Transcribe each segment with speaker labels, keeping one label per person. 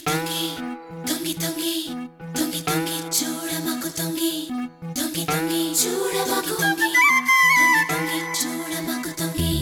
Speaker 1: తొంగి తొంగి తొంగి తొంగి తొంగి చూడమకు తొంగి తొంగి తొంగి చూడమకు తొంగి తొంగి తొంగి చూడమకు తొంగి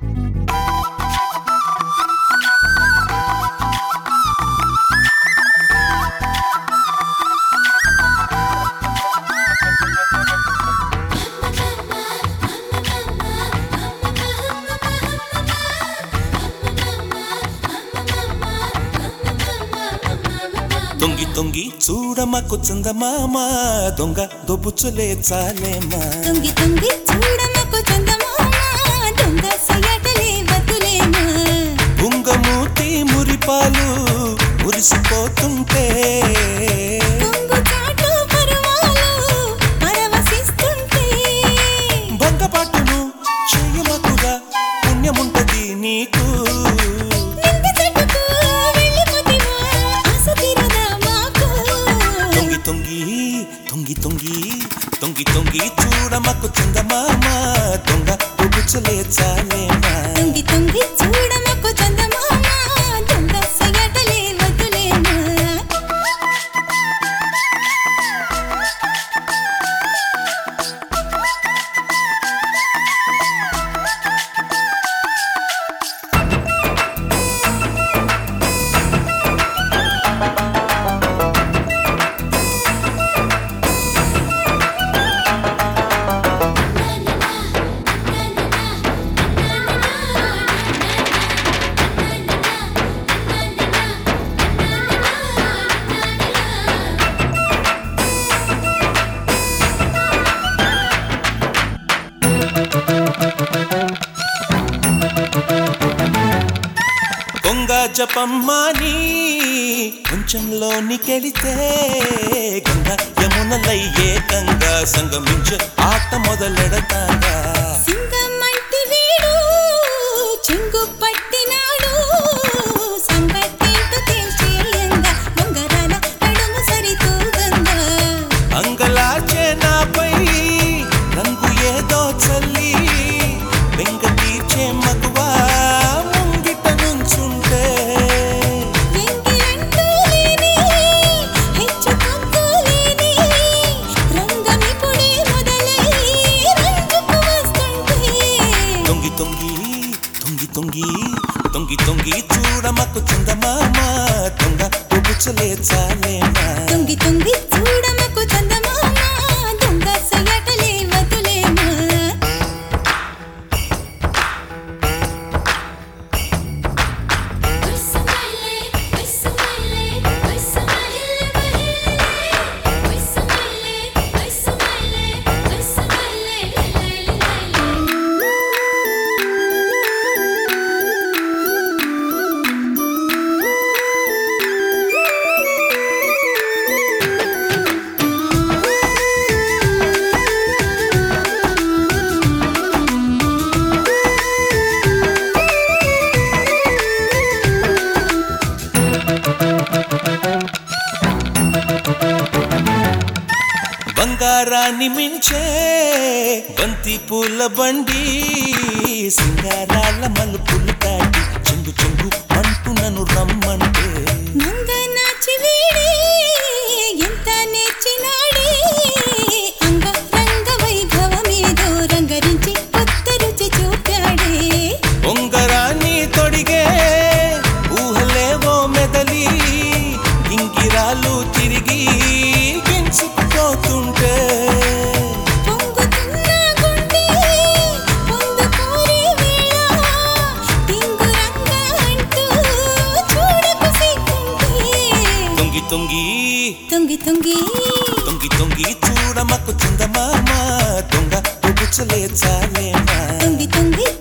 Speaker 2: తొంగి తొంగి చూడమకు చందమామ దొంగ దొబ్బుచులే చాలేమా
Speaker 1: తొంగి తొంగి చూడమకు చందమామ దొంగ సయటలే వతులేమా
Speaker 2: బుంగమూతి మురిపాలు మురిసిపోతుంటే
Speaker 1: కొంగు చాటు పరవాలు పరవశిస్తుంటే
Speaker 2: బొంగపాటును చెయ్యమకుగా పుణ్యముంటది నీకు
Speaker 1: నింగి చెట్టుకు వెళ్ళిపోతివా ఆశ తీరదా మాకు
Speaker 2: తొంగి తొంగి తొంగి తొంగి తొంగి తొంగి చూడమకు చందమామ దొంగ దొబ్బుచులే చాలేమా
Speaker 1: తొంగి తొంగి చూడమకు చందమామ దొంగ సయటలే వతులేమా
Speaker 2: కొంగ జపమ్మాని కొంచెంలోనికెళితే గంగ యమునలై ఏకంగా సంగమించే ఆట మొదలెడతాగా
Speaker 1: సింగమంటి వీడు చెంగు పట్టినాడు సంగతేంటో తేల్చేయంగా బొంగరాల నడుము సరితూగంగా
Speaker 2: అంగలాచే నాపై రంగు ఏదో చల్లి బెంగ తీర్చే మగువా ముంగిట నుంచుంటే
Speaker 1: ఎంగిలంటూ లేని హెచ్చు తగ్గు లేని రంగమిప్పుడే మొదలై రంగుకు వస్తుంటే
Speaker 2: తొంగి తొంగి తొంగి తొంగి తొంగి తొంగి చూడమకు చందమామ దొంగ పొగుచలే చాలేమా
Speaker 1: తొంగి తొంగి చూడమకు చందమామ దొంగ సయటలే వతులేమా
Speaker 2: బంగారాన్ని మించే బంతి పూల బండి సింగారాల మలుపులు దాటి చెంగు చెంగు అంటూ నన్ను రమ్మంటే
Speaker 1: మంగనాచి వీడే ఎంత నేర్చినాడే అంగ రంగ వైభవమేదో రంగరించి కొత్త రుచి చూపాడే
Speaker 2: ఉంగరాన్ని తొడిగే ఊహలేవో మెదలి ఇంగిరాలు తిరిగి గించుకుపోతుంటే
Speaker 1: పొంగుతున్న గుండె పొందుకోరే వేళ టింగురంగ అంటూ చూడకు సిగ్గుంటే
Speaker 2: తొంగి తొంగి
Speaker 1: తొంగి తొంగి
Speaker 2: తొంగి తొంగి చూడమకు చందమామ దొంగ పొగుచలే చాలేమా
Speaker 1: తొంగి తొంగి